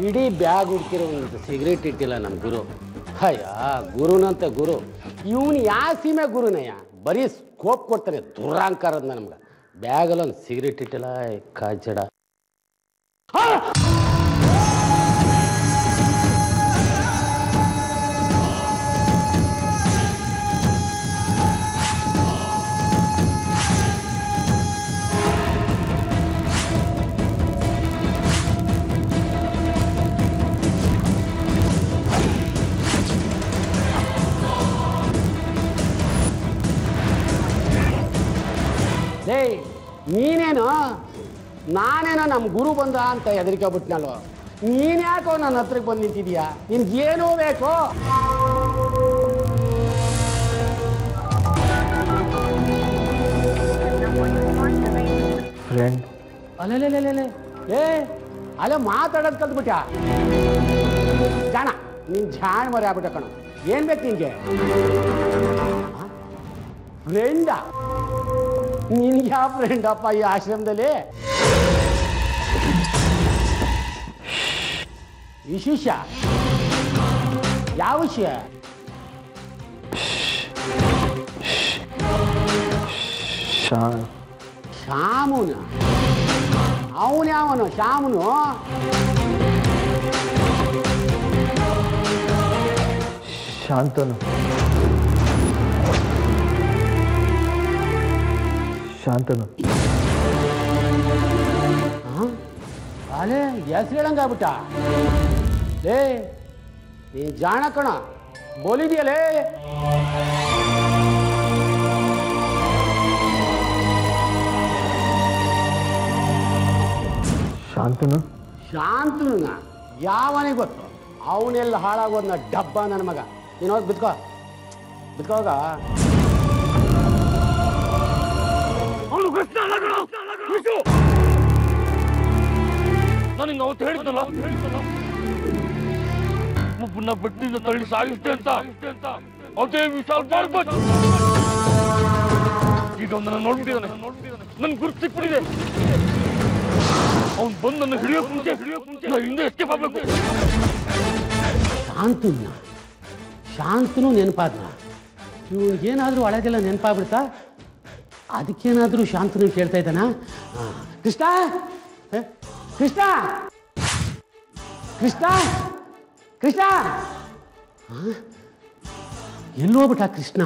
ಇಡೀ ಬ್ಯಾಗ್ ಹುಡ್ಕಿರೋ ಒಂದು ಸಿಗರೇಟ್ ಇಟ್ಟಿಲ್ಲ ನಮ್ಮ ಗುರು ಅಯ್ಯ ಗುರುನಂತೆ ಗುರು ಇವನು ಯಾವ ಸೀಮೆ ಗುರುನಯ್ಯ ಬರೀ ಸ್ಕೋಪ್ ಕೊಡ್ತಾನೆ ದುರಾಂಕಾರದ ನಮ್ಗೆ ಬ್ಯಾಗಲ್ಲಿ ಒಂದು ಸಿಗರೇಟ್ ಇಟ್ಟಿಲ್ಲ ಏ ಕಾಜಡ ಆ! ಲೇ ನೀನೇನು ನಾನೇನೋ ನಮ್ಮ ಗುರು ಬಂದ ಅಂತ ಹೆದರಿಕೆ ಬಿಟ್ನಲ್ವ ನೀನ್ ಯಾಕೋ ನನ್ನ ಹತ್ರಕ್ಕೆ ಬಂದು ನಿಂತಿದೀಯಾ ನಿನ್ಗೇನೋ ಬೇಕು ಫ್ರೆಂಡ್ ಅಲ್ಲೇ ಏ ಅಲ್ಲ ಮಾತಾಡೋದು ಕಲ್ತ್ಬಿಟ್ಟ ಜಾಣ ನೀನ್ ಜಾಣ ಮರಿ ಆಗ್ಬಿಟ್ಟ ಕಣ ಏನ್ ಬೇಕು ನಿಂಗೆ ಫ್ರೆಂಡ ನಿನ್ಗೆ ಯಾವ ಫ್ರೆಂಡ್ ಅಪ್ಪ ಈ ಆಶ್ರಮದಲ್ಲಿ ವಿಶೇಷ ಯಾವ ವಿಷಯ ಶಾನ್ ಶಾಮುನ ಅವನು ಯಾವನು ಶಾಮುನು ಶಾಂತನು ಶಾಂತನು ಅಲೇ ಹೆಸ್ರು ಹೇಳಂಗಾಗ್ಬಿಟ್ಟ ಲೇ ನೀನ್ ಜಾಣ ಕಣ ಬೋಲಿದ್ಯಲೇ ಶಾಂತನು ಶಾಂತನ ಯಾವನಿಗೆ ಗೊತ್ತು ಅವನೆಲ್ಲ ಹಾಳಾಗೋದ್ನ ಡಬ್ಬ ನನ್ನ ಮಗ ನೀನು ಹೋಗಿ ಬಿತ್ಕೋ ಬಿತ್ಕೋಗ ಅವನು ಕೃಷ್ಣ ಅಲ್ಲ ಕಣೋ, ವಿಷು. ನನಗೆ ಅವತ್ತು ಹೇಳಿದ್ನಲ್ಲ ಒಬ್ಬನ ಬೆಟ್ಟಿಂದ ತಳ್ಳಿ ಸಾಯಿಸ್ತೆ ಅಂತ ಅದೇ ವಿಶಾಲ್ ಮಾಡ್ಬೋದು ಈಗ ಅವನನ್ನ ನೋಡ್ಬಿಟ್ಟಿದ್ದಾನೆ ನನ್ ಗುರುತು ಸಿಕ್ಬಿಟ್ಟಿದೆ ಅವ್ನು ಬಂದು ನನ್ನ ಹಿಡಿಯೋಕ್ ಮುಂಚೆ ಹಿಡಿಯೋಕ್ ಮುಂಚೆ ನಾ ಹಿಂದೆ ಎಸ್ಕೇಪ್ ಆಗ್ಬೇಕು ಶಾಂತನ ಶಾಂತನು ನೆನಪಾದ್ನ ಇವನಿಗೇನಾದರೂ ಒಳಗೆಲ್ಲ ನೆನಪಾಗ್ಬಿಡ್ತಾ ಅದಕ್ಕೇನಾದರೂ ಶಾಂತನು ಕೇಳ್ತಾ ಇದ್ದಾನ ಆ, ಕೃಷ್ಣ ಏ, ಕೃಷ್ಣ ಕೃಷ್ಣ ಕೃಷ್ಣ ಆ? ಎಲ್ಲಿ ಹೋಗ್ಬಿಟ್ಟ ಕೃಷ್ಣ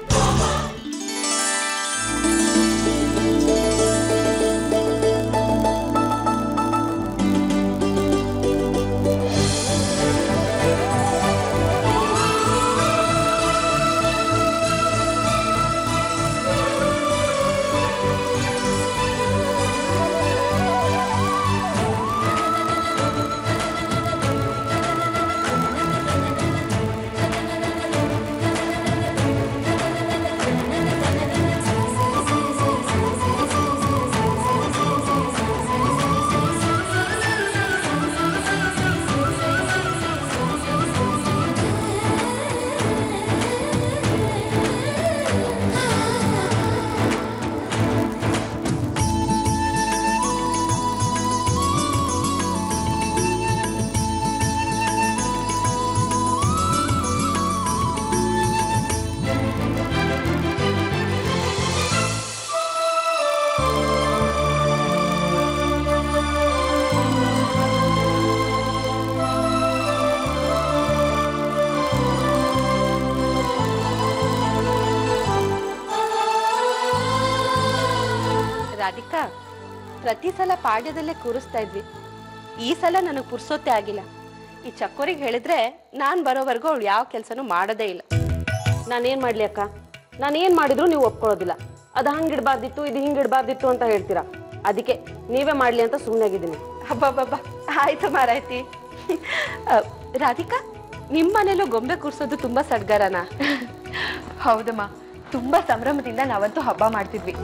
ರಾಧಿಕಾ ಪ್ರತಿ ಸಲ ಪಾಡ್ಯದಲ್ಲೇ ಕೂರಿಸ್ತಾ ಇದ್ವಿ ಈ ಸಲ ನನಗೆ ಪುರ್ಸೊತ್ತೆ ಆಗಿಲ್ಲ ಈ ಚಕ್ಕೋರಿಗೆ ಹೇಳಿದ್ರೆ ನಾನ್ ಬರೋವರೆಗೂ ಅವಳು ಯಾವ ಕೆಲಸನೂ ಮಾಡೋದೇ ಇಲ್ಲ ನಾನೇನ್ ಮಾಡ್ಲಿ ಅಕ್ಕ ನಾನೇನ್ ಮಾಡಿದ್ರು ನೀವು ಒಪ್ಕೊಳ್ಳೋದಿಲ್ಲ ಅದು ಹಂಗಿಡ್ಬಾರ್ದಿತ್ತು ಇದು ಹಿಂಗಿಡ್ಬಾರ್ದಿತ್ತು ಅಂತ ಹೇಳ್ತೀರಾ ಅದಕ್ಕೆ ನೀವೇ ಮಾಡ್ಲಿ ಅಂತ ಸುಮ್ಮನಾಗಿದ್ದೀನಿ ಹಬ್ಬಬ್ಬಬ್ಬ ಆಯ್ತು ಮಾರಾಯ್ತಿ ಅ, ರಾಧಿಕಾ ನಿಮ್ಮ ಮನೇಲೂ ಗೊಂಬೆ ಕೂರ್ಸೋದು ತುಂಬಾ ಸಡ್ಗರನ ಹೌದಮ್ಮ ತುಂಬಾ ಸಂಭ್ರಮದಿಂದ ನಾವಂತೂ ಹಬ್ಬ ಮಾಡ್ತಿದ್ವಿ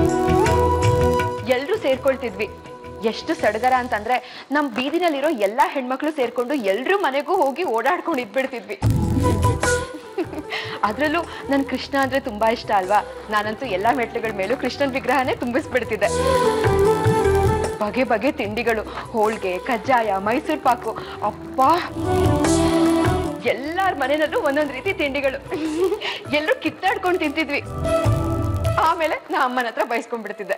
ಎಲ್ರೂ ಸೇರ್ಕೊಳ್ತಿದ್ವಿ ಎಷ್ಟು ಸಡಗರ ಅಂತಂದ್ರೆ ನಮ್ ಬೀದಿನಲ್ಲಿರೋ ಎಲ್ಲಾ ಹೆಣ್ಮಕ್ಳು ಸೇರ್ಕೊಂಡು ಎಲ್ರೂ ಮನೆಗೂ ಹೋಗಿ ಓಡಾಡ್ಕೊಂಡು ಇದ್ಬಿಡ್ತಿದ್ವಿ ಅದ್ರಲ್ಲೂ ನನ್ ಕೃಷ್ಣ ಅಂದ್ರೆ ತುಂಬಾ ಇಷ್ಟ ಅಲ್ವಾ ನಾನಂತೂ ಎಲ್ಲಾ ಮೆಟ್ಲುಗಳ ಮೇಲೂ ಕೃಷ್ಣನ್ ವಿಗ್ರಹನೇ ತುಂಬಿಸ್ಬಿಡ್ತಿದ್ದೆ ಬಗೆ ಬಗೆ ತಿಂಡಿಗಳು ಹೋಳ್ಗೆ ಕಜ್ಜಾಯ ಮೈಸೂರು ಪಾಕು ಅಪ್ಪ ಎಲ್ಲಾರ ಮನೆಯಲ್ಲೂ ಒಂದೊಂದ್ ರೀತಿ ತಿಂಡಿಗಳು ಎಲ್ಲರೂ ಕಿತ್ತಾಡ್ಕೊಂಡು ತಿಂತಿದ್ವಿ ಆಮೇಲೆ ನಾ ಅಮ್ಮನ ಹತ್ರ ಬಯಸ್ಕೊಂಡ್ಬಿಡ್ತಿದ್ದೆ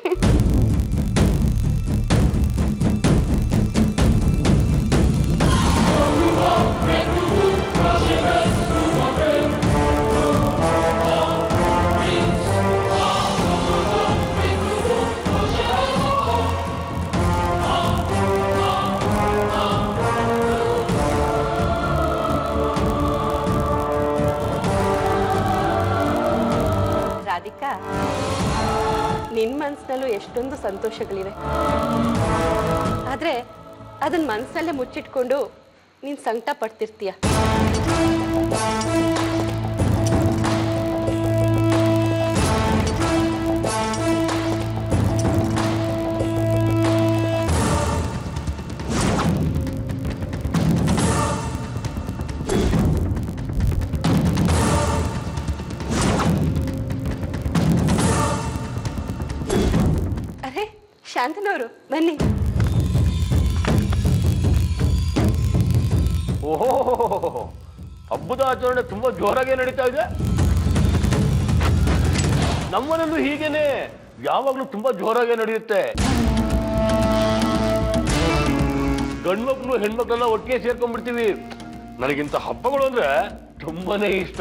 ರಾಧಿಕಾ ನಿನ್ ಮನ್ಸಿನಲ್ಲೂ ಎಷ್ಟೊಂದು ಸಂತೋಷಗಳಿವೆ ಆದ್ರೆ ಅದನ್ನ ಮನ್ಸಲ್ಲೇ ಮುಚ್ಚಿಟ್ಕೊಂಡು ನೀನ್ ಸಂಕಟ ಪಡ್ತಿರ್ತೀಯ ಅರೆ ಶಾಂತನವರು ಬನ್ನಿ ಓಹೋ ಹಬ್ಬದ ಆಚರಣೆ ತುಂಬಾ ಜೋರಾಗೆ ನಡೀತಾ ಇದೆ ನಮ್ಮನಲ್ಲೂ ಹೀಗೇನೆ ಯಾವಾಗ್ಲೂ ತುಂಬಾ ಜೋರಾಗೆ ನಡೆಯುತ್ತೆ ಗಂಡ್ಮಕ್ಳು ಹೆಣ್ಮಕ್ಳೆಲ್ಲ ಒಟ್ಟಿಗೆ ಸೇರ್ಕೊಂಡ್ಬಿಡ್ತೀವಿ ನನಗಿಂತ ಹಬ್ಬಗಳು ಅಂದ್ರೆ ತುಂಬಾನೇ ಇಷ್ಟ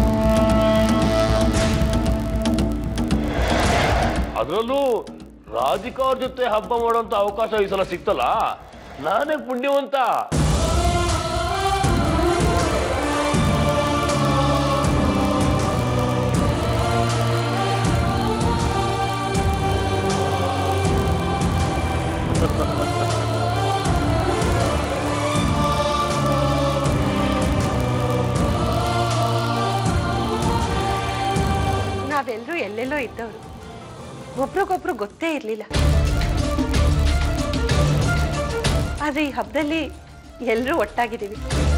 ಅದರಲ್ಲೂ ರಾಧಿಕಾ ಅವ್ರ ಜೊತೆ ಹಬ್ಬ ಮಾಡೋಂತ ಅವಕಾಶ ಈ ಸಲ ಸಿಕ್ತಲ್ಲ ನಾನೇ ಪುಣ್ಯವಂತ ನಾವೆಲ್ಲರೂ ಎಲ್ಲೆಲ್ಲೋ ಇದ್ದವರು ಒಬ್ರಿಗೊಬ್ರು ಗೊತ್ತೇ ಇರಲಿಲ್ಲ ಆದ್ರೆ ಈ ಹಬ್ಬದಲ್ಲಿ ಎಲ್ಲರೂ ಒಟ್ಟಾಗಿದ್ದೀವಿ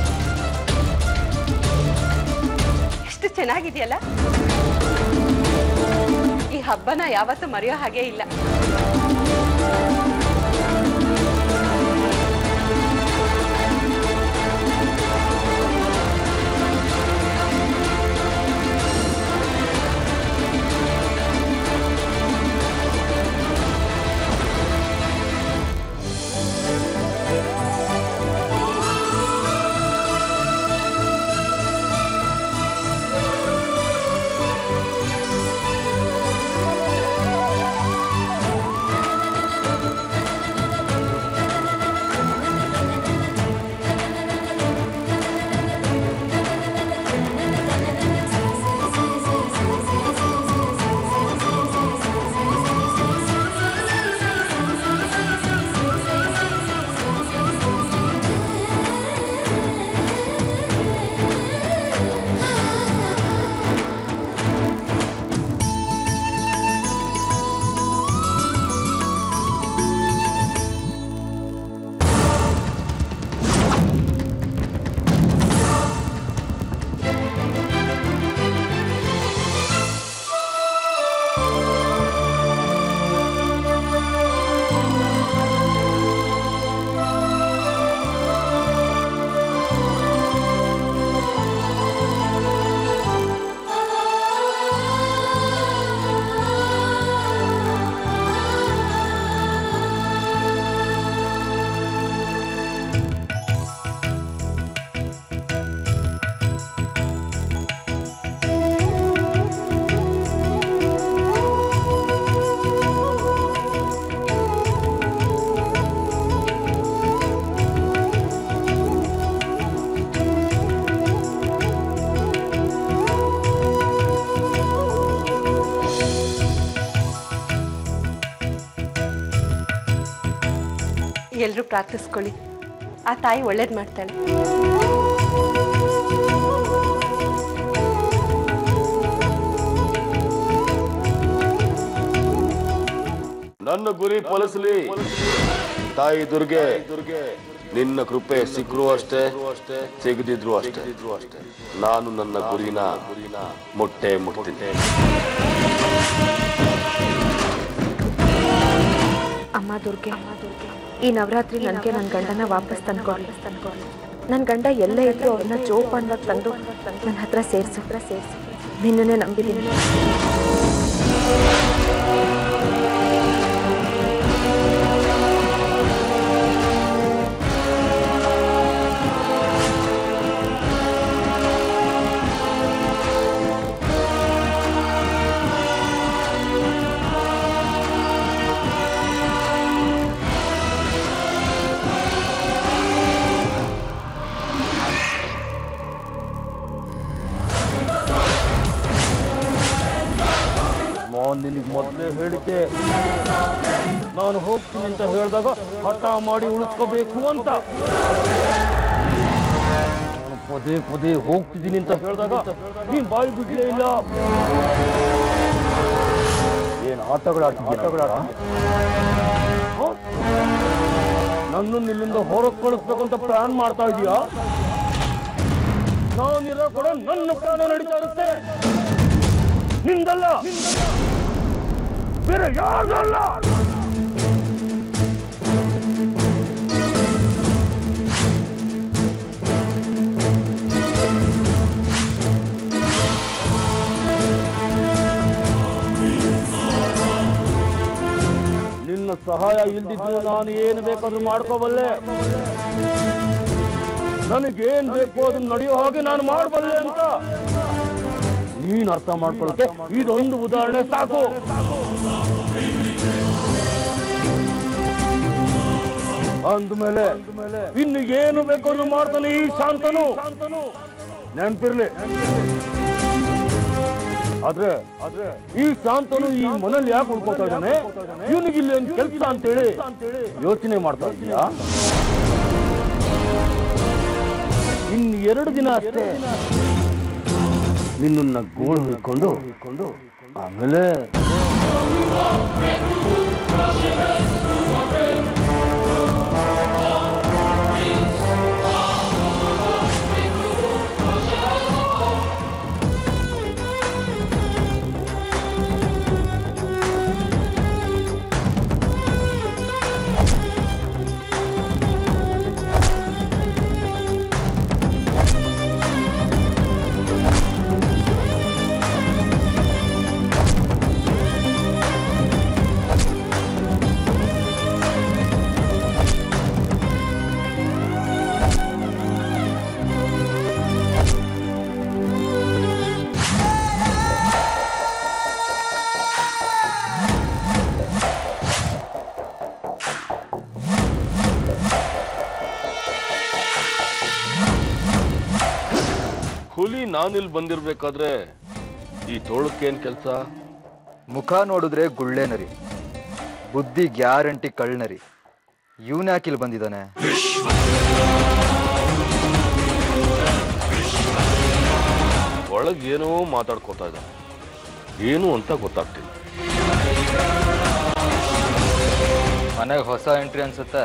ಎಷ್ಟು ಚೆನ್ನಾಗಿದೆಯಲ್ಲ ಈ ಹಬ್ಬನ ಯಾವತ್ತೂ ಮರೆಯೋ ಹಾಗೆ ಇಲ್ಲ ಎಲ್ಲರೂ ಪ್ರಾರ್ಥಿಸ್ಕೊಳ್ಳಿ ಆ ತಾಯಿ ಒಳ್ಳೇದು ಮಾಡ್ತಾಳೆ ನನ್ನ ಗುರಿ ಫಲಿಸಲಿ ತಾಯಿ ದುರ್ಗೆ ದುರ್ಗೆ ನಿನ್ನ ಕೃಪೆ ಸಿಕ್ಕರು ಅಷ್ಟೇ ಸಿಗದಿದ್ರು ಅಷ್ಟೇ ಅಷ್ಟೇ ನಾನು ನನ್ನ ಗುರಿನ ಗುರಿನ ಮುಟ್ಟೆ ಮುಟ್ತೀನಿ ಅಮ್ಮ ಅಮ್ಮ ದುರ್ಗೆ ಈ ನವರಾತ್ರಿ ನನಗೆ ನನ್ನ ಗಂಡನ ವಾಪಸ್ ತಂದ್ಕೊಡ್ಲಿ ನನ್ನ ಗಂಡ ಎಲ್ಲೇ ಇದ್ರು ಅವ್ರನ್ನ ಜೋಪಾನವಾಗಿ ತಂದು ನನ್ನ ಹತ್ರ ಸೇರಿಸು ಸೇರಿಸು ನಿನ್ನನ್ನೇ ನಂಬಿದ್ದೀನಿ ನಾನು ನಿನಗೆ ಮೊದಲೇ ಹೇಳಿದ್ದೆ ನಾನು ಹೋಗ್ತೀನಿ ಅಂತ ಹೇಳಿದಾಗ ಹಠ ಮಾಡಿ ಉಳಿಸ್ಕೋಬೇಕು ಅಂತ ನಾನು ಪದೇ ಪದೇ ಹೋಗ್ತಿದ್ದೀನಿ ಅಂತ ಹೇಳಿದಾಗ ನೀನ್ ಬಾಯಿ ಬಿಡ್ಲೇ ಇಲ್ಲ ಏನ್ ಆಟಗಳು ಆಟಗಳು ನನ್ನನ್ನು ಇಲ್ಲಿಂದ ಹೊರಗೆ ಕಳಿಸ್ಬೇಕು ಅಂತ ಪ್ಲಾನ್ ಮಾಡ್ತಾ ಇದೀಯಾ ನಾನಿರೋ ಕೂಡ ನನ್ನ ಪ್ರಾಣ ನಡೀತಾ ಇರುತ್ತೆ ನಿಂದಲ್ಲ ಬೇರೆ ಯಾರ್ದಲ್ಲ ನಿನ್ನ ಸಹಾಯ ಇಲ್ದಿದ್ರು ನಾನು ಏನು ಬೇಕಾದ್ರೂ ಮಾಡ್ಕೋಬಲ್ಲೆ ನನಗೇನ್ ಬೇಕು ಅದನ್ನ ನಡೆಯೋ ಹಾಗೆ ನಾನು ಮಾಡಬಲ್ಲೆ ಅಂತ ನೀನ್ ಅರ್ಥ ಮಾಡ್ಕೊಳ್ಳೋಕೆ ಇದೊಂದು ಉದಾಹರಣೆ ಸಾಕು ಅಂದ್ಮೇಲೆ ಇನ್ನು ಏನು ಬೇಕಾದ್ರೂ ಮಾಡ್ತಾನೆ ಈ ಶಾಂತನು ನೆನ್ಪಿರ್ಲಿ ಆದ್ರೆ ಆದ್ರೆ ಈ ಶಾಂತನು ಈ ಮನೇಲಿ ಯಾಕೆ ಉಳ್ಕೊತಾ ಇದ್ದಾನೆ ಇವನಿಗೆ ಇಲ್ಲಿ ಒಂದು ಕೆಲಸ ಅಂತೇಳಿ ಯೋಚನೆ ಮಾಡ್ತಾ ಇದೀಯಾ ಇನ್ನು ಎರಡು ದಿನ ಅಷ್ಟೇ ನಿನ್ನನ್ನ ಗೋಳು ಹಿಡ್ಕೊಂಡು ಆಮೇಲೆ ಹುಲಿ ನಾನಿಲ್ಲಿ ಬಂದಿರ್ಬೇಕಾದ್ರೆ ಈ ತೋಳಕ್ಕೇನ್ ಕೆಲಸ ಮುಖ ನೋಡಿದ್ರೆ ಗುಳ್ಳೆ ನರಿ ಬುದ್ಧಿ ಗ್ಯಾರಂಟಿ ಕಳ್ನರಿ ಇವನ್ಯಾಕಿಲ್ ಬಂದಿದ್ದಾನೆ ಒಳಗ್ ಏನೋ ಮಾತಾಡ್ಕೋತಾ ಇದ್ದಾನೆ ಏನು ಅಂತ ಗೊತ್ತಾಗ್ತಿಲ್ಲ ಮನೆಗೆ ಹೊಸ ಎಂಟ್ರಿ ಅನ್ಸುತ್ತೆ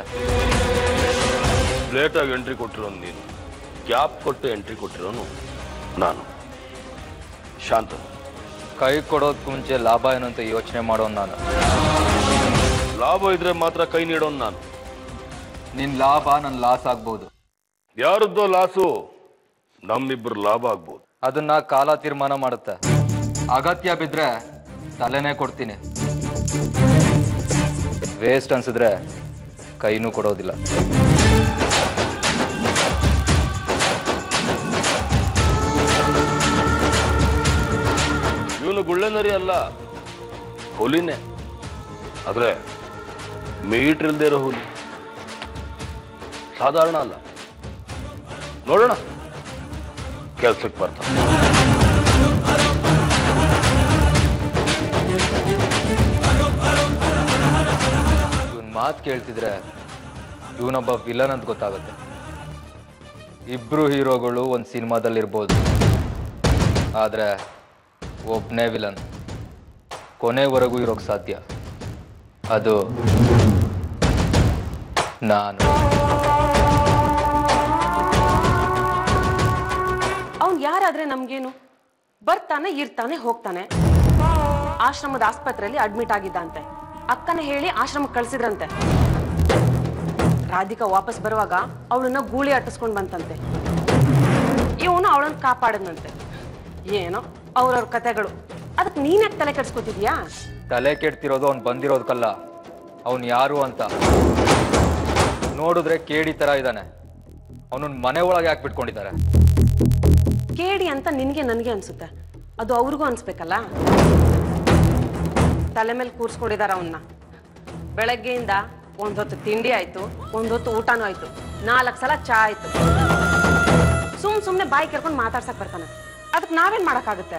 ಲೇಟಾಗಿ ಎಂಟ್ರಿ ಕೊಟ್ಟಿರೋನು ನೀನು ಗ್ಯಾಪ್ ಕೊಟ್ಟು ಎಂಟ್ರಿ ಕೊಟ್ಟಿರೋನು ನಾನು ಶಾಂತ ಕೈ ಕೊಡೋದಕ್ಕೆ ಮುಂಚೆ ಲಾಭ ಏನು ಅಂತ ಯೋಚನೆ ಮಾಡೋನ್ ನಾನು ಲಾಭ ಇದ್ರೆ ಮಾತ್ರ ಕೈ ನೀಡೋನು ನಾನು ನಿನ್ ಲಾಭ ನನ್ ಲಾಸ್ ಆಗ್ಬೋದು ಯಾರದ್ದೋ ಲಾಸು ನಮ್ಮಿಬ್ಬರು ಲಾಭ ಆಗ್ಬೋದು ಅದನ್ನ ಕಾಲ ತೀರ್ಮಾನ ಮಾಡುತ್ತೆ ಅಗತ್ಯ ಬಿದ್ರೆ ತಲೆನೇ ಕೊಡ್ತೀನಿ ವೇಸ್ಟ್ ಅನ್ಸಿದ್ರೆ ಕೈನೂ ಕೊಡೋದಿಲ್ಲ ಇವನು ಗುಳ್ಳೆನರಿ ಅಲ್ಲ ಹುಲಿನೇ ಆದ್ರೆ ಮೀಟ್ರ್ ಇಲ್ದೇ ಇರೋ ಹುಲಿ ಸಾಧಾರಣ ಅಲ್ಲ ನೋಡೋಣ ಕೆಲ್ಸಕ್ಕೆ ಬರ್ತಾನೆ ಇವನ್ ಮಾತು ಕೇಳ್ತಿದ್ರೆ ಇವನೊಬ್ಬ ವಿಲನ್ ಅಂತ ಗೊತ್ತಾಗುತ್ತೆ ಇಬ್ರು ಹೀರೋಗಳು ಒಂದು ಸಿನಿಮಾದಲ್ಲಿರ್ಬೋದು ಆದರೆ ಒಬ್ಬನೇ ವಿಲನ್ ಕೊನೆವರೆಗೂ ಇರೋಕ್ ಸಾಧ್ಯ ಅದು ನಾನು ಅವ್ನ್ ಯಾರಾದ್ರೆ ನಮ್ಗೇನು ಬರ್ತಾನೆ ಇರ್ತಾನೆ ಹೋಗ್ತಾನೆ ಆಶ್ರಮದ ಆಸ್ಪತ್ರೆಯಲ್ಲಿ ಅಡ್ಮಿಟ್ ಆಗಿದ್ದಂತೆ ಅಕ್ಕನ ಹೇಳಿ ಆಶ್ರಮಕ್ಕೆ ಕಳ್ಸಿದ್ರಂತೆ ರಾಧಿಕಾ ವಾಪಸ್ ಬರುವಾಗ ಅವಳನ್ನ ಗೂಳಿ ಅಟ್ಟಿಸ್ಕೊಂಡ್ ಬಂತಂತೆ ಇವನು ಅವಳನ್ನ ಕಾಪಾಡದ್ನಂತೆ ಏನೋ ಅವ್ರವ್ರ ಕತೆಗಳು ಅದಕ್ಕೆ ನೀನ್ಯಾಕೆ ತಲೆ ಕೆಡ್ಸ್ಕೊತಿದ್ಯಾ ತಲೆ ಕೆಡ್ತಿರೋದು ಅವ್ನು ಬಂದಿರೋದಕ್ಕಲ್ಲ ಅವ್ನು ಯಾರು ಅಂತ ನೋಡಿದ್ರೆ ಕೇಡಿ ತರ ಇದ್ದಾನೆ ಅವನನ್ನ ಮನೆ ಒಳಗೆ ಯಾಕೆ ಬಿಟ್ಕೊಂಡಿದ್ದಾರೆ ಕೇಡಿ ಅಂತ ನಿನ್ಗೆ ನನ್ಗೆ ಅನ್ಸುತ್ತೆ ಅದು ಅವ್ರಿಗೂ ಅನ್ಸ್ಬೇಕಲ್ಲ ತಲೆ ಮೇಲೆ ಕೂರ್ಸ್ಕೊಂಡಿದಾರ ಅವನ್ನ ಬೆಳಗ್ಗೆಯಿಂದ ಒಂದೊತ್ತು ತಿಂಡಿ ಆಯ್ತು ಒಂದೊತ್ತು ಊಟನೂ ಆಯ್ತು ನಾಲ್ಕು ಸಲ ಚಾ ಆಯ್ತು ಸುಮ್ ಸುಮ್ನೆ ಬಾಯಿ ಕೆರ್ಕೊಂಡು ಮಾತಾಡ್ಸಕ್ ಬರ್ತಾನೆ ಅದಕ್ಕೆ ನಾವೇನ್ ಮಾಡಕ್ಕಾಗುತ್ತೆ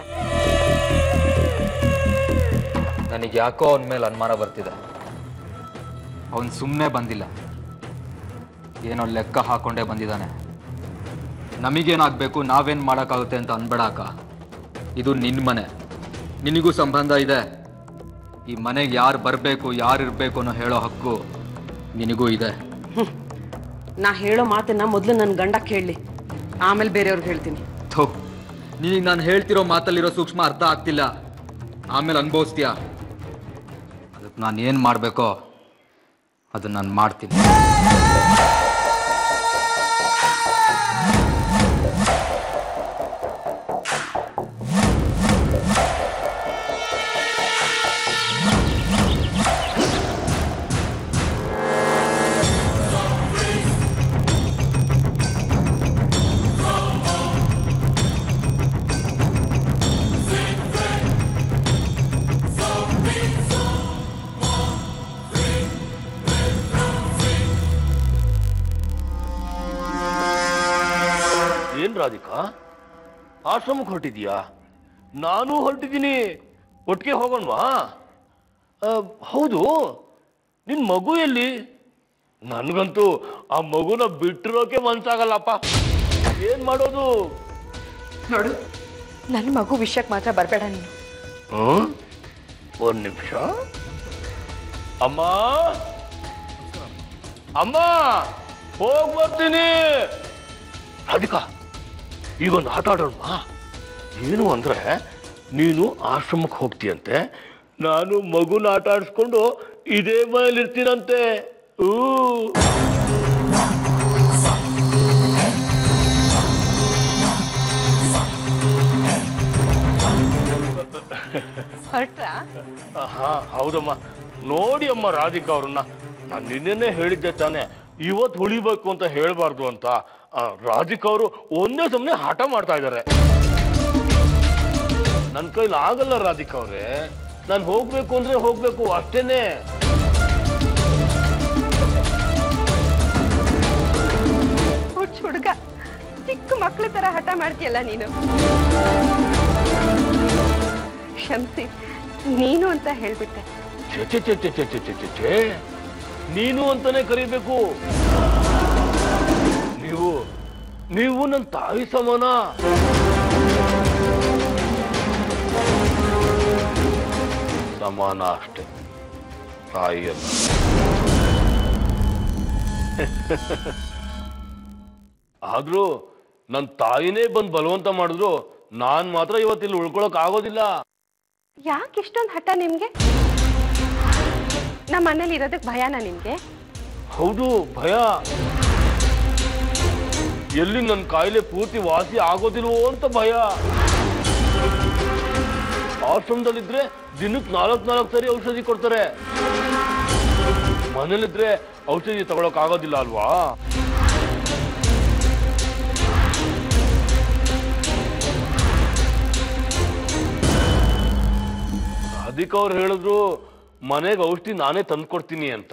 ನನಗೆ ಯಾಕೋ ಅವನ ಮೇಲೆ ಅನುಮಾನ ಬರ್ತಿದೆ ಅವನು ಸುಮ್ಮನೆ ಬಂದಿಲ್ಲ ಏನೋ ಲೆಕ್ಕ ಹಾಕೊಂಡೇ ಬಂದಿದ್ದಾನೆ ನಮಗೇನಾಗಬೇಕು ನಾವೇನು ಮಾಡೋಕ್ಕಾಗುತ್ತೆ ಅಂತ ಅನ್ಬೇಡಾಕ ಇದು ನಿನ್ನ ಮನೆ ನಿನಗೂ ಸಂಬಂಧ ಇದೆ ಈ ಮನೆಗೆ ಯಾರು ಬರಬೇಕು ಯಾರು ಇರಬೇಕು ಅನ್ನೋ ಹೇಳೋ ಹಕ್ಕು ನಿನಗೂ ಇದೆ ನಾ ಹೇಳೋ ಮಾತನ್ನ ಮೊದಲು ನನ್ನ ಗಂಡ ಕೇಳಲಿ ಆಮೇಲೆ ಬೇರೆಯವ್ರಿಗೆ ಹೇಳ್ತೀನಿ ಥೋ ನಿನಗೆ ನಾನು ಹೇಳ್ತಿರೋ ಮಾತಲ್ಲಿರೋ ಸೂಕ್ಷ್ಮ ಅರ್ಥ ಆಗ್ತಿಲ್ಲ ಆಮೇಲೆ ಅನುಭವಿಸ್ತೀಯ ಅದಕ್ಕೆ ನಾನು ಏನು ಮಾಡಬೇಕೋ ಅದನ್ನ ನಾನು ಮಾಡ್ತೀನಿ ಏನ್ ರಾಧಿಕಾ ಆಶ್ರಮಕ್ಕೆ ಹೊರಟಿದೀಯಾ ನಾನು ಹೊರಟಿದ್ದೀನಿ ಒಟ್ಟಿಗೆ ಹೋಗೋಣವಾ ಆ, ಹೌದು ನಿನ್ ಮಗು ಎಲ್ಲಿ ನನ್ಗಂತೂ ಆ ಮಗುನ ಬಿಟ್ಟಿರೋಕೆ ಮನ್ಸಾಗಲ್ಲಪ್ಪ ಏನ್ ಮಾಡೋದು ನೋಡು ನನ್ನ ಮಗು ವಿಷಯಕ್ಕೆ ಮಾತ್ರ ಬರಬೇಡ ನೀನು ಹ್ಮ್ ಒಂದ್ ನಿಮಿಷ ಅಮ್ಮ ಅಮ್ಮ ಹೋಗ್ ಬರ್ತೀನಿ ರಾಧಿಕಾ ಈಗೊಂದು ಆಟ ಆಡೋಣವಾ ಏನು ಅಂದ್ರೆ ನೀನು ಆಶ್ರಮಕ್ಕೆ ಹೋಗ್ತೀಯಂತೆ ನಾನು ಮಗುನ ಆಟ ಆಡಿಸ್ಕೊಂಡು ಇದೇ ಮನೇಲಿ ಇರ್ತೀನಂತೆ ಊ ಹೊರಟ್ರಾ ಹಾ ಹೌದಮ್ಮ ನೋಡಿ ಅಮ್ಮ ರಾಧಿಕಾ ಅವ್ರನ್ನ ನಾನು ನಿನ್ನೆನೆ ಹೇಳಿದ್ದೆ ತಾನೆ ಇವತ್ತು ಉಳಿಬೇಕು ಅಂತ ಹೇಳ್ಬಾರ್ದು ಅಂತ ಆ, ರಾಧಿಕಾ ಅವರು ಒಂದೇ ಸಮನೆ ಹಠ ಮಾಡ್ತಾ ಇದ್ದಾರೆ ನನ್ನ ಕೈಲಿ ಆಗಲ್ಲ ರಾಧಿಕಾ ಅವ್ರೆ ನಾನು ಹೋಗ್ಬೇಕು ಅಂದ್ರೆ ಹೋಗ್ಬೇಕು ಅಷ್ಟೇನೆ ಹುಚ್ಚ ಹುಡುಗ ಚಿಕ್ಕ ಮಕ್ಳ ತರ ಹಠ ಮಾಡ್ತೀಯಲ್ಲ ನೀನು ಕ್ಷಮಿಸಿ ನೀನು ಅಂತ ಹೇಳ್ಬಿಟ್ಟೆ ಛೆ ಛೆ ಛೆ ಛೆ ಛೆ ಛೆ ಛೆ ಛೆ ಛೆ. ನೀನು ಅಂತಾನೆ ಕರಿಬೇಕು ನೀವು ನೀವು ನನ್ನ ತಾಯಿ ಸಮಾನ ಸಮಾನ ಅಷ್ಟೆ ತಾಯಿಯಲ್ಲ ಆದ್ರೂ ನನ್ನ ತಾಯಿನೇ ಬಂದು ಬಲವಂತ ಮಾಡಿದ್ರು ನಾನ್ ಮಾತ್ರ ಇವತ್ತಿಲ್ಲಿ ಉಳ್ಕೊಳಕ್ ಆಗೋದಿಲ್ಲ ಯಾಕೆ ಇಷ್ಟೊಂದು ಹಠ ನಿಮ್ಗೆ ನಮ್ಮ ಮನೇಲಿ ಇರೋದಕ್ಕೆ ಭಯನಾ ನಿಮ್ಗೆ ಹೌದು ಭಯ ಎಲ್ಲಿ ನನ್ನ ಕಾಯಿಲೆ ಪೂರ್ತಿ ವಾಸಿ ಆಗೋದಿಲ್ವೋ ಅಂತ ಭಯ ಆಶ್ರಮದಲ್ಲಿದ್ರೆ ದಿನಕ್ಕೆ ನಾಲ್ಕು ನಾಲ್ಕು ಸರಿ ಔಷಧಿ ಕೊಡ್ತಾರೆ ಮನೇಲಿದ್ರೆ ಔಷಧಿ ತಗೊಳಕ್ ಆಗೋದಿಲ್ಲ ಅಲ್ವಾ ಅದಕ್ಕೆ ಅವ್ರು ಹೇಳಿದ್ರು ಮನೆಗೆ ಔಷಧಿ ನಾನೇ ತಂದ್ಕೊಡ್ತೀನಿ ಅಂತ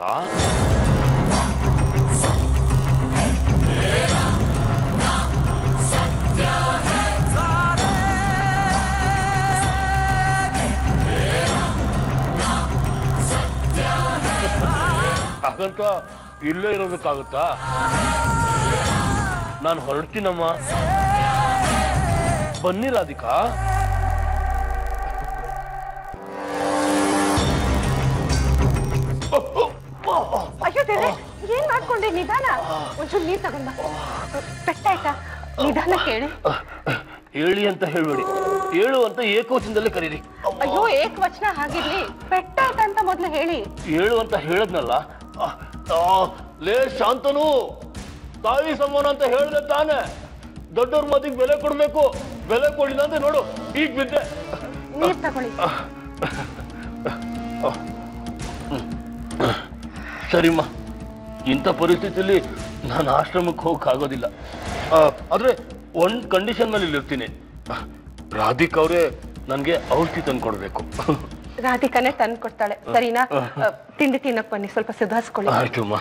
ಹಾಗಂತ ಇಲ್ಲೇ ಇರೋದಕ್ಕಾಗುತ್ತಾ ನಾನು ಹೊರಡ್ತೀನಮ್ಮ ಬನ್ನಿ ರಾಧಿಕಾ ಅಯ್ಯೋ ದೇವ್ರೆ ಏನ್ ಮಾಡ್ಕೊಂಡೆ ನಿಧಾನ ಒಂಚೂರು ನೀರ್ ತಗೊಂಡ ಪೆಟ್ಟಾಯ್ತಾ ನಿಧಾನ ಕೇಳಿ ಹೇಳಿ ಅಂತ ಹೇಳ್ಬೇಡಿ ಹೇಳು ಅಂತ ಏಕವಚನದಲ್ಲೇ ಕರೀರಿ ಅಯ್ಯೋ ಏಕವಚನ ಹಾಗಿರ್ಲಿ ಪೆಟ್ಟಾಯ್ತಾ ಅಂತ ಮೊದಲು ಹೇಳಿ ಹೇಳು ಅಂತ ಹೇಳದ್ನಲ್ಲ ಆ, ಆ, ಲೇ ಶಾಂತನು ತಾಯಿ ಸಮಾನ ಅಂತ ಹೇಳ್ದೆ ತಾನೆ ದೊಡ್ಡವ್ರ ಮಾತಿಗೆ ಬೆಲೆ ಕೊಡ್ಬೇಕು ಬೆಲೆ ಕೊಡಿಲ್ಲ ಅಂತ ನೋಡು ಈಗ ಬಿದ್ದೆ ನೀರ್ ತಗೊಳ್ಳಿ ಸರಿಮ್ಮ ಇಂಥ ಪರಿಸ್ಥಿತಿಯಲ್ಲಿ ನಾನು ಆಶ್ರಮಕ್ಕೆ ಹೋಗಕ್ ಆಗೋದಿಲ್ಲ ಆ, ಆದ್ರೆ ಒಂದ್ ಕಂಡೀಷನ್ ನಲ್ಲಿ ಇರ್ತೀನಿ ರಾಧಿಕ್ ಅವರೇ ನನಗೆ ಔಷಧಿ ತಂದು ಕೊಡ್ಬೇಕು ರಾಧಿಕಾನೇ ತಂದು ಕೊಡ್ತಾಳೆ ಸರಿನಾ ಅ, ತಿಂಡಿ ತಿನ್ನಕ್ ಬನ್ನಿ ಸ್ವಲ್ಪ ಸುಧಾರಿಸ್ಕೊಳ್ಳಿ ಆಯ್ತು ಅಮ್ಮ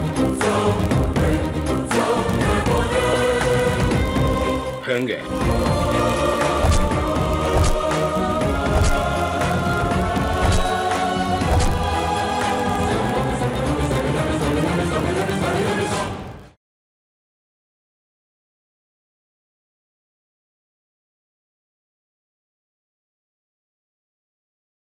ಹೆಂಗೆ